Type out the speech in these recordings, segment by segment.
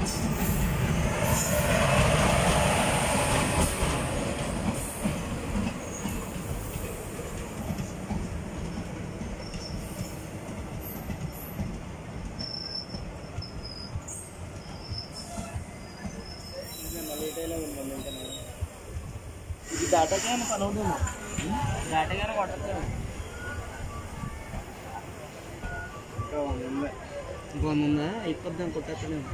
ఇది దాటగానే పని అవుతుందేమో దాటగానే కొట్టచ్చు ఇంకో వంద ఉందా అయిపోద్దాం కొట్టేస్తాను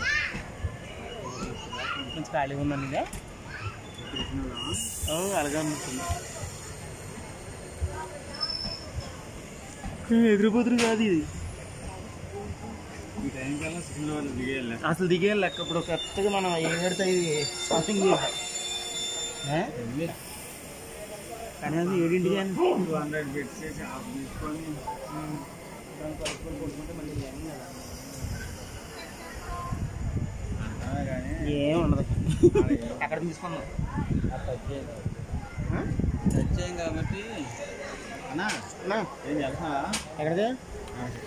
కొంచెం ఖాళీగా ఉందండి ఇదే అలాగే అనిపిస్తుంది ఎదురుపోతురు కాదు ఇది ఈ టైం కల్లా సిగ్నల్ వాళ్ళు దిగేయాలి అసలు దిగే లెక్క ఇప్పుడు కరెక్ట్గా మనం ఏం పెడితే ఇది స్టార్టింగ్ కానీ అది ఏడింటి కానీ టూ హండ్రెడ్ బిట్స్ చేసి ఆఫ్ తీసుకొని అంటారా కానీ ఏం ఉండదు ఎక్కడ తీసుకుందాం టచ్ చేయం కాబట్టి అన్నా అన్నా, ఏం చేస్తా ఎక్కడిది